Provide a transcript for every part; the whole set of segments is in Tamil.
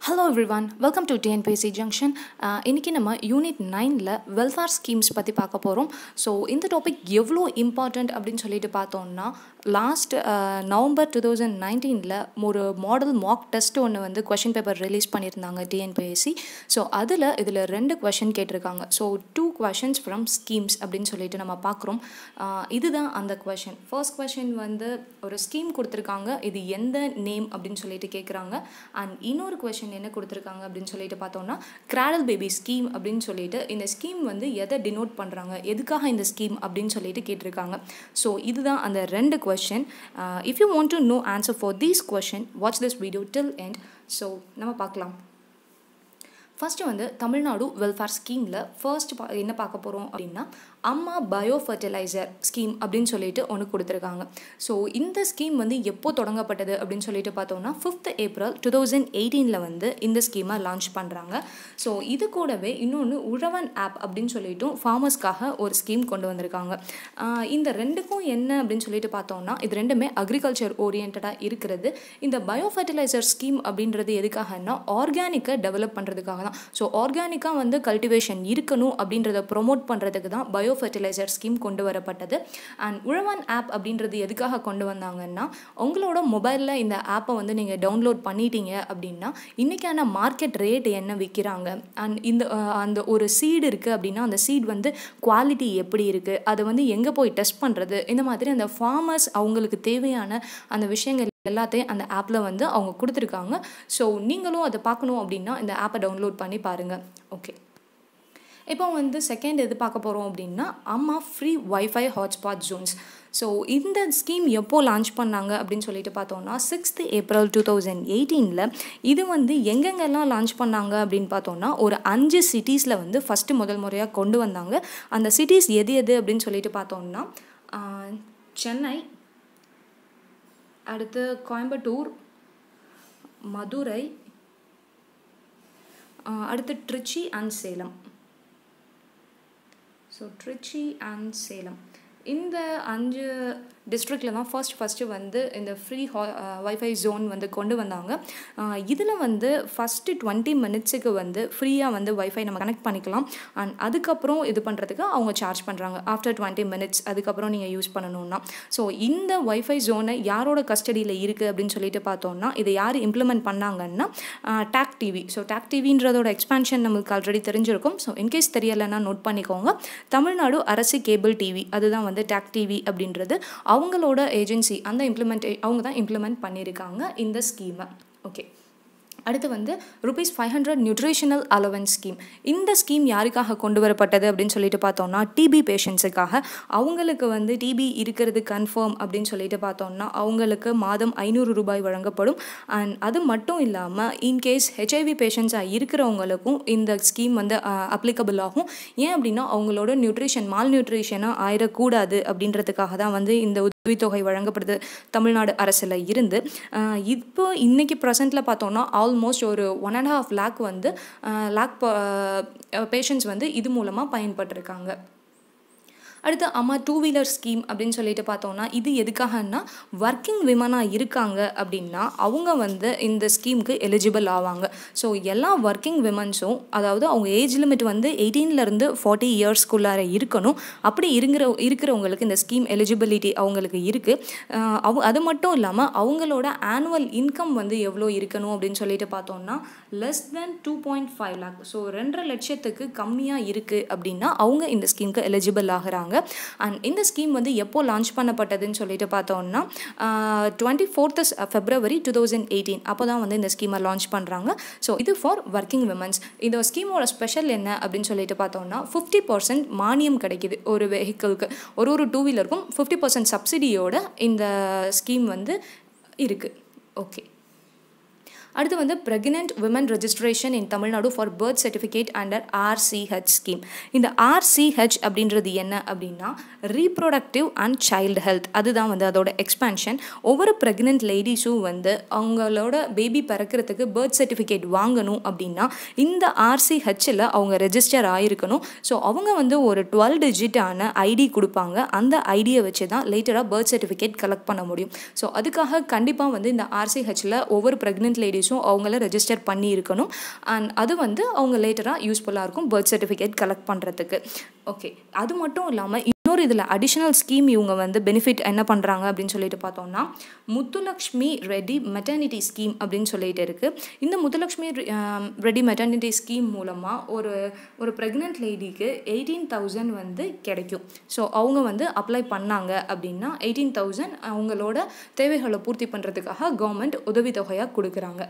hello everyone welcome to TNPSC junction இன்றைக்கி நம்ம யூனிட் நைனில் வெல்ஃபேர் ஸ்கீம்ஸ் பற்றி பார்க்க போகிறோம் ஸோ இந்த டாபிக் எவ்வளோ இம்பார்ட்டண்ட் அப்படின்னு சொல்லிட்டு பார்த்தோம்னா லாஸ்ட் நவம்பர் டூ தௌசண்ட் நைன்டீனில் ஒரு மாடல் மாக் டெஸ்ட் ஒன்று வந்து கொஷின் பேப்பர் ரிலீஸ் பண்ணியிருந்தாங்க டிஎன்பிஎஸ்சி ஸோ அதில் இதில் ரெண்டு கொஷின் கேட்டிருக்காங்க so two questions from schemes அப்படின்னு சொல்லிட்டு நம்ம பார்க்குறோம் இதுதான் அந்த கொஷின் ஃபர்ஸ்ட் கொஷின் வந்து ஒரு ஸ்கீம் கொடுத்துருக்காங்க இது எந்த நேம் அப்படின்னு சொல்லிட்டு கேட்குறாங்க அண்ட் இன்னொரு கொஷின் என்ன கொடுத்துருக்காங்க அப்படின்னு சொல்லிட்டு பார்த்தோம்னா கிராடல் பேபி ஸ்கீம் அப்படின்னு சொல்லிட்டு இந்த ஸ்கீம் வந்து எதை டினோட் பண்ணுறாங்க எதுக்காக இந்த ஸ்கீம் அப்படின்னு சொல்லிட்டு கேட்டிருக்காங்க ஸோ இதுதான் அந்த ரெண்டு question if you want to know answer for these question watch this video till end so நம்ம பார்க்கலாம் ஃபஸ்ட்டு வந்து தமிழ்நாடு வெல்ஃபேர் ஸ்கீமில் ஃபர்ஸ்ட் பா என்ன பார்க்க போகிறோம் அப்படின்னா அம்மா பயோ ஃபர்டிலைசர் ஸ்கீம் அப்படின்னு சொல்லிட்டு ஒன்று கொடுத்துருக்காங்க ஸோ இந்த ஸ்கீம் வந்து எப்போ தொடங்கப்பட்டது அப்படின்னு சொல்லிட்டு பார்த்தோம்னா ஃபிஃப்த் ஏப்ரல் டூ தௌசண்ட் எயிட்டீனில் வந்து இந்த ஸ்கீமை லான்ச் பண்ணுறாங்க ஸோ இது கூடவே இன்னொன்று உழவன் ஆப் அப்படின்னு சொல்லிட்டும் ஃபார்மர்ஸ்க்காக ஒரு ஸ்கீம் கொண்டு வந்திருக்காங்க இந்த ரெண்டுக்கும் என்ன அப்படின்னு சொல்லிட்டு பார்த்தோம்னா இது ரெண்டுமே அக்ரிகல்ச்சர் ஓரியன்டாக இருக்கிறது இந்த பயோ ஃபர்டிலைசர் ஸ்கீம் அப்படின்றது எதுக்காகனா ஆர்கானிக்கை டெவலப் பண்ணுறதுக்காக தான் ஸோ ஆர்கானிக்காக வந்து கல்டிவேஷன் இருக்கணும் அப்படின்றத ப்ரொமோட் பண்ணுறதுக்கு தான் பயோ ஃபர்டிலைசர் ஸ்கீம் கொண்டு வரப்பட்டது அண்ட் உழவன் ஆப் அப்படின்றது எதுக்காக கொண்டு வந்தாங்கன்னா உங்களோட மொபைலில் இந்த ஆப்பை வந்து நீங்கள் டவுன்லோட் பண்ணிட்டீங்க அப்படின்னா இன்றைக்கான மார்க்கெட் ரேட் என்ன விற்கிறாங்க அண்ட் இந்த அந்த ஒரு சீடு இருக்குது அப்படின்னா அந்த சீட் வந்து குவாலிட்டி எப்படி இருக்குது அதை வந்து எங்கே போய் டெஸ்ட் பண்ணுறது இந்த மாதிரி அந்த ஃபார்மர்ஸ் அவங்களுக்கு தேவையான அந்த விஷயங்கள் எல்லாத்தையும் அந்த ஆப்பில் வந்து அவங்க கொடுத்துருக்காங்க ஸோ நீங்களும் அதை பார்க்கணும் அப்படின்னா இந்த ஆப்பை டவுன்லோட் பண்ணி பாருங்கள் ஓகே இப்போ வந்து செகண்ட் எது பார்க்க போகிறோம் அப்படின்னா Amma free wifi hotspot zones so இந்த ஸ்கீம் எப்போ லான்ச் பண்ணாங்க அப்படின்னு சொல்லிட்டு பார்த்தோம்னா சிக்ஸ்த் ஏப்ரல் டூ தௌசண்ட் எயிட்டீனில் இது வந்து எங்கெங்கெல்லாம் லான்ச் பண்ணாங்க அப்படின்னு பார்த்தோம்னா ஒரு அஞ்சு சிட்டிஸில் வந்து ஃபஸ்ட்டு முதல் முறையாக கொண்டு வந்தாங்க அந்த சிட்டிஸ் எது எது அப்படின்னு சொல்லிட்டு பார்த்தோம்னா சென்னை அடுத்து கோயம்புத்தூர் மதுரை அடுத்து Trichy and Salem so Trichy and Salem இந்த அஞ்சு டிஸ்ட்ரிக்டில் தான் ஃபர்ஸ்ட் ஃபஸ்ட்டு வந்து இந்த ஃப்ரீ ஹா ஒய்ஃபை ஜோன் வந்து கொண்டு வந்தாங்க இதில் வந்து ஃபஸ்ட்டு டுவெண்ட்டி மினிட்ஸுக்கு வந்து ஃப்ரீயாக வந்து ஒய்ஃபை நம்ம கனெக்ட் பண்ணிக்கலாம் அண்ட் அதுக்கப்புறம் இது பண்ணுறதுக்கு அவங்க சார்ஜ் பண்ணுறாங்க ஆஃப்டர் டுவெண்ட்டி மினிட்ஸ் அதுக்கப்புறம் நீங்கள் யூஸ் பண்ணணும்னா ஸோ இந்த ஒய்ஃபை ஜோனை யாரோட கஸ்டடியில் இருக்குது அப்படின்னு சொல்லிட்டு பார்த்தோம்னா இதை யார் இம்ப்ளிமெண்ட் பண்ணாங்கன்னா டேக் டிவி ஸோ டேக் டிவின்றதோட எக்ஸ்பான்ஷன் நமக்கு ஆல்ரெடி தெரிஞ்சிருக்கும் ஸோ இன்கேஸ் தெரியலைன்னா நோட் பண்ணிக்கோங்க தமிழ்நாடு அரசு கேபிள் டிவி அதுதான் வந்து டேக் டிவி அப்படின்றது அவங்களோட ஏஜென்சி அந்த இம்ப்ளிமெண்ட் அவங்க தான் இம்ப்ளிமெண்ட் பண்ணியிருக்காங்க இந்த ஸ்கீமை ஓகே அடுத்து வந்து rupees five hundred nutritional allowance scheme இந்த ஸ்கீம் யாருக்காக கொண்டு வரப்பட்டது அப்படின்னு சொல்லிட்டு பார்த்தோம்னா டிபி பேஷண்ட்ஸுக்காக அவங்களுக்கு வந்து டிபி இருக்கிறது கன்ஃபார்ம் அப்படின்னு சொல்லிட்டு பார்த்தோம்னா அவங்களுக்கு மாதம் ஐநூறு ரூபாய் வழங்கப்படும் அண்ட் அது மட்டும் இல்லாமல் இன்கேஸ் ஹெச்ஐவி பேஷண்ட்ஸாக இருக்கிறவங்களுக்கும் இந்த ஸ்கீம் வந்து அப்ளிகபிள் ஆகும் ஏன் அப்படின்னா அவங்களோட நியூட்ரிஷன் மால் நியூட்ரிஷனாக ஆயிடக்கூடாது அப்படின்றதுக்காக தான் வந்து இந்த உதவித்தொகை வழங்கப்படுது தமிழ்நாடு அரசில் இருந்து இப்போ இன்றைக்கி ப்ரெசென்ட்டில் பார்த்தோன்னா ஆல்மோஸ்ட் ஒரு ஒன் அண்ட் ஹாஃப் லேக் வந்து லேக் பேஷண்ட்ஸ் வந்து இது மூலமாக பயன்பட்டிருக்காங்க அடுத்து அம்மா டூ வீலர் ஸ்கீம் அப்படின்னு சொல்லிட்டு பார்த்தோம்னா இது எதுக்காகன்னா ஒர்க்கிங் விமனாக இருக்காங்க அப்படின்னா அவங்க வந்து இந்த ஸ்கீமுக்கு எலிஜிபிள் ஆவாங்க ஸோ எல்லா ஒர்க்கிங் விமன்ஸும் அதாவது அவங்க ஏஜ் லிமிட் வந்து எயிட்டீன்லேருந்து ஃபார்ட்டி இயர்ஸ்க்குள்ளார இருக்கணும் அப்படி இருக்கிற இருக்கிறவங்களுக்கு இந்த ஸ்கீம் எலிஜிபிலிட்டி அவங்களுக்கு இருக்குது அவ அது மட்டும் இல்லாமல் அவங்களோட ஆனுவல் இன்கம் வந்து எவ்வளோ இருக்கணும் அப்படின்னு சொல்லிட்டு பார்த்தோம்னா less then two point five lakh so ரெண்டரை லட்சத்துக்கு கம்மியாக இருக்குது அப்படின்னா அவங்க இந்த ஸ்கீமுக்கு எலிஜிபிள் ஆகிறாங்க அண்ட் இந்த ஸ்கீம் வந்து எப்போ லான்ச் பண்ணப்பட்டதுன்னு சொல்லிட்டு பார்த்தோம்னா twenty fourth February two thousand eighteen அப்போ தான் வந்து இந்த ஸ்கீமை லான்ச் பண்ணுறாங்க ஸோ இது ஃபார் ஒர்க்கிங் விமன்ஸ் இந்த ஸ்கீமோட ஸ்பெஷல் என்ன அப்படின்னு சொல்லிட்டு பார்த்தோம்னா ஃபிஃப்டி பர்சன்ட் மானியம் கிடைக்கிது ஒரு வெஹிக்கிளுக்கு ஒரு ஒரு டூ வீலருக்கும் ஃபிஃப்டி பர்சன்ட் சப்சிடியோட இந்த ஸ்கீம் வந்து இருக்குது ஓகே அடுத்து வந்து pregnant women registration in Tamil Nadu for birth certificate under RCH scheme இந்த ஆர்சிஹெச் அப்படின்றது என்ன அப்படின்னா ரீப்ரொடக்டிவ் அண்ட் சைல்டு ஹெல்த் அதுதான் வந்து அதோட எக்ஸ்பேன்ஷன் ஒவ்வொரு ப்ரெக்னென்ட் லேடிஸும் வந்து அவங்களோட பேபி பிறக்கிறதுக்கு பர்த் சர்டிஃபிகேட் வாங்கணும் அப்படின்னா இந்த ஆர்சிஹெச்சில் அவங்க ரெஜிஸ்டர் ஆகிருக்கணும் ஸோ அவங்க வந்து ஒரு டுவெல் டிஜிட்டான ஐடி கொடுப்பாங்க அந்த ஐடியை வச்சு தான் லேட்டராக பர்த் சர்டிஃபிகேட் கலெக்ட் பண்ண முடியும் ஸோ அதுக்காக கண்டிப்பாக வந்து இந்த ஆர்சிஹெச்சில் ஒவ்வொரு ப்ரெக்னென்ட் லேடிஸும் டேஸும் அவங்கள ரெஜிஸ்டர் பண்ணி இருக்கணும் அண்ட் அது வந்து அவங்க லேட்டராக யூஸ்ஃபுல்லாக இருக்கும் பர்த் சர்டிஃபிகேட் கலெக்ட் பண்ணுறதுக்கு ஓகே அது மட்டும் இல்லாமல் இன்னொரு இதில் அடிஷ்னல் ஸ்கீம் இவங்க வந்து பெனிஃபிட் என்ன பண்ணுறாங்க அப்படின்னு சொல்லிட்டு பார்த்தோம்னா முத்துலக்ஷ்மி ரெடி மெட்டர்னிட்டி ஸ்கீம் அப்படின்னு சொல்லிட்டு இருக்குது இந்த முத்துலக்ஷ்மி ரெடி மெட்டர்னிட்டி ஸ்கீம் மூலமாக ஒரு ஒரு ப்ரெக்னென்ட் லேடிக்கு எயிட்டீன் தௌசண்ட் வந்து கிடைக்கும் ஸோ அவங்க வந்து அப்ளை பண்ணாங்க அப்படின்னா எயிட்டீன் தௌசண்ட் அவங்களோட தேவைகளை பூர்த்தி பண்ணுறதுக்காக கவர்மெண்ட் உதவித்தொகையாக கொடுக்குறாங்க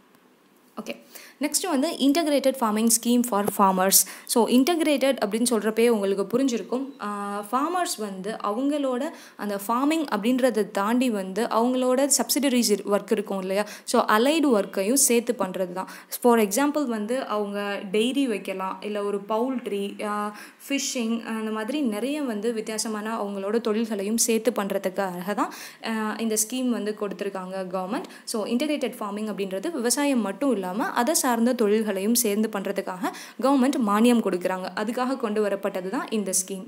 ஓகே நெக்ஸ்ட் வந்து integrated farming scheme for farmers so integrated அப்படின்னு சொல்கிறப்பே உங்களுக்கு புரிஞ்சிருக்கும் ஃபார்மர்ஸ் வந்து அவங்களோட அந்த ஃபார்மிங் அப்படின்றத தாண்டி வந்து அவங்களோட சப்சிடரிஸ் ஒர்க் இருக்கும் இல்லையா ஸோ அலைடு ஒர்க்கையும் சேர்த்து பண்ணுறது தான் ஃபார் எக்ஸாம்பிள் வந்து அவங்க டெய்ரி வைக்கலாம் இல்லை ஒரு பவுல்ட்ரி ஃபிஷ்ஷிங் அந்த மாதிரி நிறைய வந்து வித்தியாசமான அவங்களோட தொழில்களையும் சேர்த்து பண்ணுறதுக்காக தான் இந்த ஸ்கீம் வந்து கொடுத்துருக்காங்க கவர்மெண்ட் ஸோ இன்டகிரேட்டட் ஃபார்மிங் அப்படின்றது விவசாயம் மட்டும் இல்லாமல் அதை சார்ந்த தொழில்களையும் சேர்ந்து பண்ணுறதுக்காக கவர்மெண்ட் மானியம் கொடுக்குறாங்க அதுக்காக கொண்டு வரப்பட்டது தான் இந்த ஸ்கீம்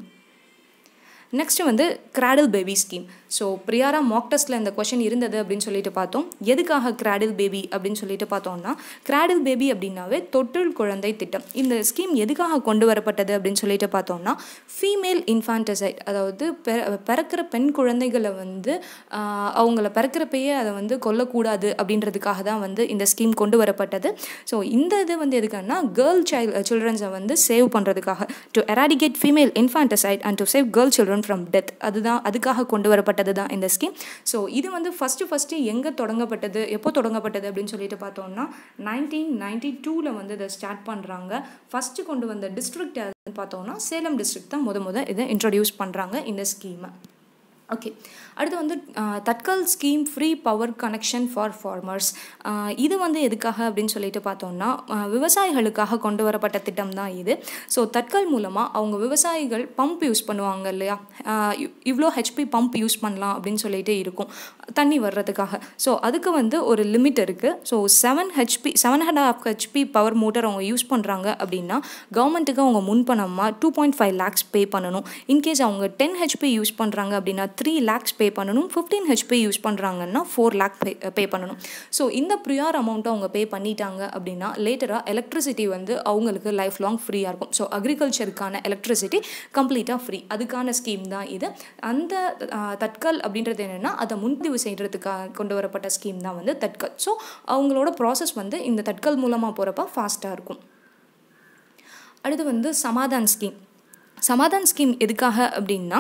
நெக்ஸ்ட் வந்து கிராடில் பேபி ஸ்கீம் ஸோ பிரியாரா மாக் டெஸ்ட்டில் இந்த கொஷின் இருந்தது அப்படின்னு சொல்லிட்டு பார்த்தோம் எதுக்காக கிராடில் பேபி அப்படின்னு சொல்லிட்டு பார்த்தோம்னா கிராடில் பேபி அப்படின்னாவே தொட்டில் குழந்தை திட்டம் இந்த ஸ்கீம் எதுக்காக கொண்டு வரப்பட்டது அப்படின்னு சொல்லிட்டு பார்த்தோம்னா ஃபீமேல் இன்ஃபான்டசைட் அதாவது பிறக்கிற பெண் குழந்தைகளை வந்து அவங்கள பிறக்கிறப்பயே அதை வந்து கொல்லக்கூடாது அப்படின்றதுக்காக தான் வந்து இந்த ஸ்கீம் கொண்டு வரப்பட்டது ஸோ இந்த இது வந்து எதுக்குன்னா கேர்ள் சைல்ட் சில்ட்ரன்ஸை வந்து சேவ் பண்ணுறதுக்காக to eradicate female infanticide and to save girl children from death அதுதான் அதுக்காக கொண்டு வரப்பட்டது தான் இந்த ஸ்கீம் ஸோ இது வந்து ஃபஸ்ட்டு ஃபஸ்ட்டு எங்கே தொடங்கப்பட்டது எப்போ தொடங்கப்பட்டது அப்படின்னு சொல்லிட்டு பார்த்தோம்னா நைன்டீன் நைன்டி டூவில் வந்து இதை ஸ்டார்ட் பண்ணுறாங்க ஃபஸ்ட்டு கொண்டு வந்த டிஸ்ட்ரிக்ட் பார்த்தோம்னா சேலம் டிஸ்ட்ரிக்ட் தான் முத முத இதை இன்ட்ரடியூஸ் பண்ணுறாங்க இந்த ஸ்கீமை ஓகே அடுத்து வந்து Tatkal scheme free power connection for farmers இது வந்து எதுக்காக அப்படின்னு சொல்லிட்டு பார்த்தோம்னா விவசாயிகளுக்காக கொண்டு வரப்பட்ட திட்டம் தான் இது ஸோ தட்கல் மூலமாக அவங்க விவசாயிகள் பம்ப் யூஸ் பண்ணுவாங்க இல்லையா இவ்வளோ ஹெச்பி பம்ப் யூஸ் பண்ணலாம் அப்படின்னு சொல்லிட்டு இருக்கும் தண்ணி வர்றதுக்காக ஸோ அதுக்கு வந்து ஒரு லிமிட் இருக்குது so seven HP seven and half HP power motor அவங்க யூஸ் பண்ணுறாங்க அப்படின்னா கவர்மெண்ட்டுக்கு அவங்க முன்பணமாக two point five lakhs pay பண்ணணும் இன்கேஸ் அவங்க டென் ஹெச்பி யூஸ் பண்ணுறாங்க அப்படின்னா த்ரீ லேக்ஸ் பே பண்ணணும் ஃபிஃப்டீன் ஹெச்பி யூஸ் பண்ணுறாங்கன்னா ஃபோர் லேக் பே பே பண்ணணும் ஸோ இந்த ப்ரியார் அமௌண்ட்டை அவங்க பே பண்ணிட்டாங்க அப்படின்னா லேட்டராக எலக்ட்ரிசிட்டி வந்து அவங்களுக்கு லைஃப் லாங் ஃப்ரீயாக இருக்கும் ஸோ அக்ரிகல்ச்சருக்கான எலக்ட்ரிசிட்டி கம்ப்ளீட்டாக ஃப்ரீ அதுக்கான ஸ்கீம் தான் இது அந்த தட்கல் அப்படின்றது என்னென்னா அதை முன்பதிவு செய்கிறதுக்காக கொண்டு வரப்பட்ட ஸ்கீம் தான் வந்து தட்கல் ஸோ அவங்களோட ப்ராசஸ் வந்து இந்த தட்கல் மூலமாக போகிறப்ப ஃபாஸ்ட்டாக இருக்கும் அடுத்து வந்து சமாதான் ஸ்கீம் சமாதான் ஸ்கீம் எதுக்காக அப்படின்னா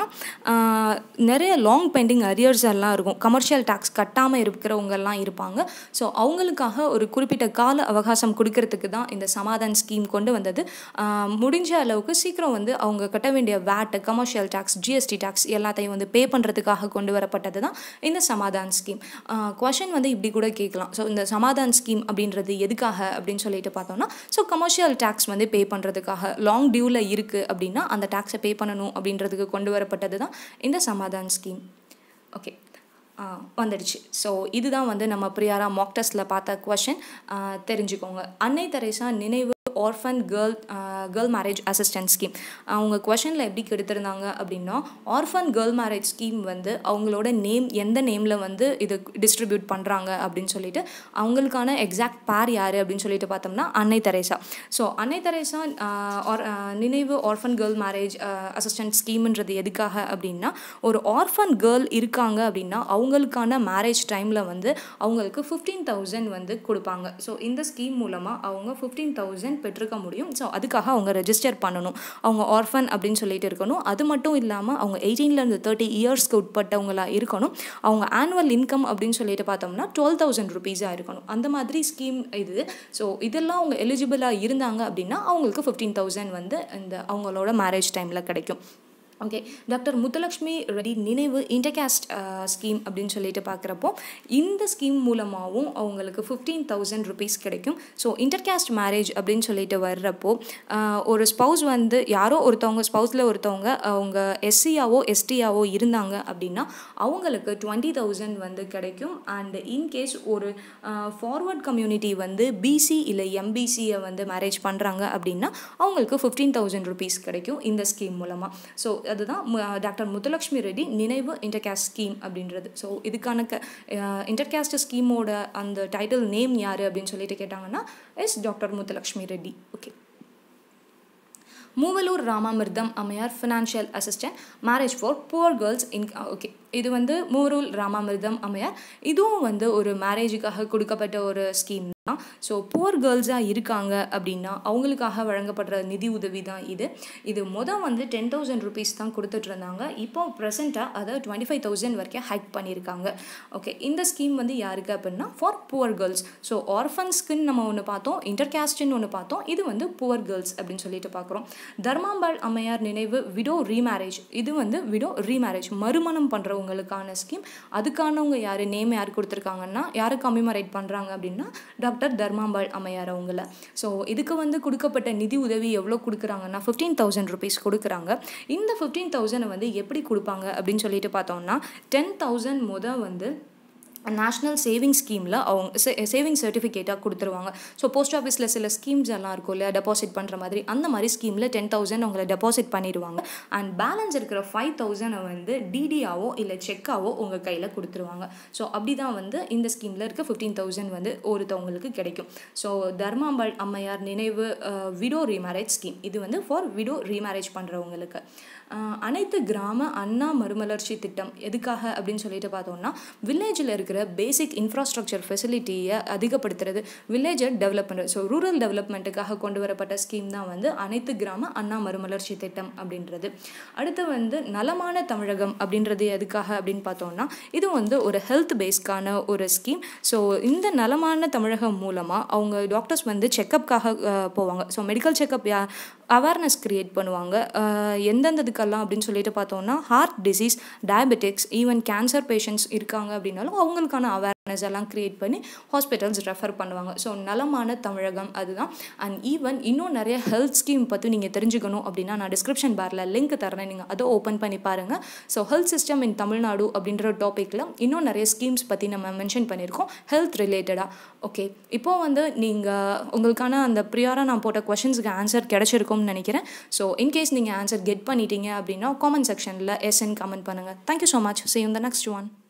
நிறைய லாங் பெண்டிங் அரியர்ஸ் எல்லாம் இருக்கும் கமர்ஷியல் டேக்ஸ் கட்டாமல் இருக்கிறவங்கெல்லாம் இருப்பாங்க ஸோ அவங்களுக்காக ஒரு குறிப்பிட்ட கால அவகாசம் கொடுக்கறதுக்கு தான் இந்த சமாதான் ஸ்கீம் கொண்டு வந்தது முடிஞ்ச அளவுக்கு சீக்கிரம் வந்து அவங்க கட்ட வேண்டிய VAT commercial tax GST tax எல்லாத்தையும் வந்து பே பண்ணுறதுக்காக கொண்டு வரப்பட்டது தான் இந்த சமாதான் ஸ்கீம் கொஷின் வந்து இப்படி கூட கேட்கலாம் ஸோ இந்த சமாதான் ஸ்கீம் அப்படின்றது எதுக்காக அப்படின்னு சொல்லிட்டு பார்த்தோம்னா ஸோ கமர்ஷியல் டேக்ஸ் வந்து பே பண்ணுறதுக்காக லாங் டியூவில் இருக்குது அப்படின்னா அந்த டேக்ஸை பே பண்ணணும் அப்படின்றதுக்கு கொண்டு வரப்பட்டது தான் இந்த சமாதான் ஸ்கீம் ஓகே வந்துடுச்சு ஸோ இதுதான் வந்து நம்ம பிரியாரா மாக் டெஸ்ட்டில் பார்த்த கொஷின் தெரிஞ்சுக்கோங்க அன்னை தெரேசா நினைவு orphan girl girl marriage assistant scheme அவங்க கொஷனில் எப்படி கெடுத்திருந்தாங்க அப்படின்னா ஆர்ஃபன் கேர்ள் மேரேஜ் ஸ்கீம் வந்து அவங்களோட நேம் எந்த நேமில் வந்து இது டிஸ்ட்ரிபியூட் பண்ணுறாங்க அப்படின்னு சொல்லிட்டு அவங்களுக்கான எக்ஸாக்ட் பேர் யார் அப்படின்னு சொல்லிட்டு பார்த்தோம்னா அன்னை தெரேசா ஸோ அன்னை தெரேசா ஆர் நினைவு ஆர்ஃபன் கேர்ள் மேரேஜ் அசிஸ்டன்ட் ஸ்கீம்ன்றது எதுக்காக அப்படின்னா ஒரு ஆர்ஃபன் கேர்ள் இருக்காங்க அப்படின்னா அவங்களுக்கான மேரேஜ் டைமில் வந்து அவங்களுக்கு ஃபிஃப்டீன் தௌசண்ட் வந்து கொடுப்பாங்க ஸோ இந்த ஸ்கீம் மூலமாக அவங்க ஃபிஃப்டீன் தௌசண்ட் பெற்றிருக்க முடியும் ஸோ அதுக்காக அவங்க ரெஜிஸ்டர் பண்ணணும் அவங்க ஆர்ஃபன் அப்படின்னு சொல்லிட்டு இருக்கணும் அது மட்டும் இல்லாமல் அவங்க எயிட்டீன்லேருந்து தேர்ட்டி இயர்ஸ்க்கு உட்பட்டவங்களாக இருக்கணும் அவங்க ஆனுவல் இன்கம் அப்படின்னு சொல்லிட்டு பார்த்தோம்னா டுவெல் தௌசண்ட் ருபீஸாக இருக்கணும் அந்த மாதிரி ஸ்கீம் இது ஸோ இதெல்லாம் அவங்க எலிஜிபிளாக இருந்தாங்க அப்படின்னா அவங்களுக்கு ஃபிஃப்டீன் தௌசண்ட் வந்து இந்த அவங்களோட மேரேஜ் டைமில் கிடைக்கும் ஓகே டாக்டர் முத்துலக்ஷ்மி ரெடி நினைவு இன்டர்காஸ்ட் ஸ்கீம் அப்படின்னு சொல்லிட்டு பார்க்குறப்போ இந்த ஸ்கீம் மூலமாகவும் அவங்களுக்கு ஃபிஃப்டீன் தௌசண்ட் ருபீஸ் கிடைக்கும் ஸோ இன்டர்காஸ்ட் மேரேஜ் அப்படின்னு சொல்லிட்டு வர்றப்போ ஒரு ஸ்பவுஸ் வந்து யாரோ ஒருத்தவங்க ஸ்பவுஸில் ஒருத்தவங்க அவங்க எஸ்சியாவோ எஸ்டியாவோ இருந்தாங்க அப்படின்னா அவங்களுக்கு டுவெண்ட்டி தௌசண்ட் வந்து கிடைக்கும் அண்ட் இன்கேஸ் ஒரு ஃபார்வர்ட் கம்யூனிட்டி வந்து பிசி இல்லை எம்பிசியை வந்து மேரேஜ் பண்ணுறாங்க அப்படின்னா அவங்களுக்கு ஃபிஃப்டீன் தௌசண்ட் ருபீஸ் கிடைக்கும் இந்த ஸ்கீம் மூலமாக ஸோ அதுதான் டாக்டர் முத்துலக்ஷ்மி ரெட்டி நினைவு இன்டர்காஸ்ட் ஸ்கீம் அப்படின்றது ஸோ இதுக்கான க இன்டர்காஸ்ட் ஸ்கீமோட அந்த டைட்டில் நேம் யார் அப்படின்னு சொல்லிட்டு கேட்டாங்கன்னா yes doctor Muthulakshmi Reddy okay Moovalur Ramamirtham அம்மையார் financial assistant marriage for poor girls in okay இது வந்து மூவலூர் ராமாமிர்தம் அம்மையார் இதுவும் வந்து ஒரு மேரேஜுக்காக கொடுக்கப்பட்ட ஒரு ஸ்கீம் தான் ஸோ புவர் கேர்ள்ஸாக இருக்காங்க அப்படின்னா அவங்களுக்காக வழங்கப்படுற நிதி உதவி தான் இது இது மொதல் வந்து டென் தௌசண்ட் ருபீஸ் தான் கொடுத்துட்டு இருந்தாங்க இப்போ ப்ரெசென்ட்டாக அதை டுவெண்ட்டி ஃபைவ் தௌசண்ட் வரைக்கும் ஹைக் பண்ணியிருக்காங்க ஓகே இந்த ஸ்கீம் வந்து யாருக்கு அப்படின்னா ஃபார் புவர் கேர்ள்ஸ் ஸோ ஆர்ஃபன்ஸ்க்குன்னு நம்ம ஒன்று பார்த்தோம் இன்டர்காஸ்ட்னு ஒன்று பார்த்தோம் இது வந்து புவர் கேர்ள்ஸ் அப்படின்னு சொல்லிட்டு பார்க்குறோம் தர்மாம்பாள் அம்மையார் நினைவு விடோ ரீமேரேஜ் இது வந்து விடோ ரீமேரேஜ் மறுமணம் பண்ணுறவங்களுக்கான ஸ்கீம் அதுக்கானவங்க யார் நேம் யார் கொடுத்துருக்காங்கன்னா யாரை கம்மிமரேட் பண்ணுறாங்க அப்படின்னா டாக்டர் தர்மாம்பாள் அம்மையார் அவங்கள ஸோ இதுக்கு வந்து கொடுக்கப்பட்ட நிதி உதவி எவ்வளோ கொடுக்குறாங்கன்னா ஃபிஃப்டீன் தௌசண்ட் ருபீஸ் கொடுக்குறாங்க இந்த ஃபிஃப்டீன் தௌசண்டை வந்து எப்படி கொடுப்பாங்க அப்படின்னு சொல்லிட்டு பார்த்தோம்னா டென் தௌசண்ட் முத வந்து நேஷ்னல் சேவிங் ஸ்கீமில் அவங்க சே சேவிங் சர்டிஃபிகேட்டாக கொடுத்துருவாங்க ஸோ போஸ்ட் ஆஃபீஸில் சில ஸ்கீம்ஸ் எல்லாம் இருக்கும் இல்லையா டெபாசிட் பண்ணுற மாதிரி அந்த மாதிரி ஸ்கீமில் டென் தௌசண்ட் அவங்களை டெபாசிட் பண்ணிடுவாங்க அண்ட் பேலன்ஸ் இருக்கிற ஃபைவ் தௌசண்டை வந்து டிடியாவோ இல்லை செக்காவோ உங்கள் கையில் கொடுத்துருவாங்க ஸோ அப்படி தான் வந்து இந்த ஸ்கீமில் இருக்க ஃபிஃப்டீன் தௌசண்ட் வந்து ஒருத்தவங்களுக்கு கிடைக்கும் ஸோ தர்மாம்பாள் அம்மையார் நினைவு விடோ ரீமேரேஜ் ஸ்கீம் இது வந்து ஃபார் விடோ ரீமேரேஜ் பண்ணுறவங்களுக்கு அனைத்து கிராம அண்ணா மறுமலர்ச்சி திட்டம் எதுக்காக அப்படின்னு சொல்லிட்டு பார்த்தோம்னா வில்லேஜில் இருக்கிற பேசிக் இன்ஃப்ராஸ்ட்ரக்சர் ஃபெசிலிட்டியை அதிகப்படுத்துறது வில்லேஜை டெவலப் பண்ணுறது ஸோ ரூரல் டெவலப்மெண்ட்டுக்காக கொண்டு வரப்பட்ட ஸ்கீம் தான் வந்து அனைத்து கிராம அண்ணா மறுமலர்ச்சி திட்டம் அப்படின்றது அடுத்து வந்து நலமான தமிழகம் அப்படின்றது எதுக்காக அப்படின்னு பார்த்தோம்னா இது வந்து ஒரு ஹெல்த் பேஸ்க்கான ஒரு ஸ்கீம் ஸோ இந்த நலமான தமிழகம் மூலமாக அவங்க டாக்டர்ஸ் வந்து செக்கப்காக போவாங்க so medical checkup awareness create பண்ணுவாங்க எந்தெந்த இதுக்கெல்லாம் அப்படின்னு சொல்லிட்டு பார்த்தோம்னா heart disease diabetics even cancer patients இருக்காங்க அப்படின்னாலும் அவங்களுக்கான அவேர்னஸ் எல்லாம் க்ரியேட் பண்ணி ஹாஸ்பிட்டல்ஸ் ரெஃபர் பண்ணுவாங்க ஸோ நலமான தமிழகம் அதுதான் அண்ட் ஈவன் இன்னும் நிறைய ஹெல்த் ஸ்கீம் பற்றி நீங்கள் தெரிஞ்சுக்கணும் அப்படின்னா நான் டிஸ்கிரிப்ஷன் பாரில் லிங்க் தரேன் நீங்கள் அதை ஓப்பன் பண்ணி பாருங்கள் so health system in Tamil Nadu அப்படின்ற டாப்பிக்கில் இன்னும் நிறைய ஸ்கீம்ஸ் பற்றி நம்ம மென்ஷன் பண்ணியிருக்கோம் ஹெல்த் ரிலேட்டடாக ஓகே இப்போது வந்து நீங்கள் உங்களுக்கான அந்த ப்ரியாராக நான் போட்ட கொஷின்ஸுக்கு ஆன்சர் கிடச்சிருக்கும் இருக்கும்னு நினைக்கிறேன் ஸோ இன்கேஸ் நீங்கள் ஆன்சர் கெட் பண்ணிட்டீங்க அப்படின்னா காமெண்ட் செக்ஷனில் எஸ்என் கமெண்ட் பண்ணுங்கள் தேங்க்யூ ஸோ மச் சி இந்த நெக்ஸ்ட் ஒன்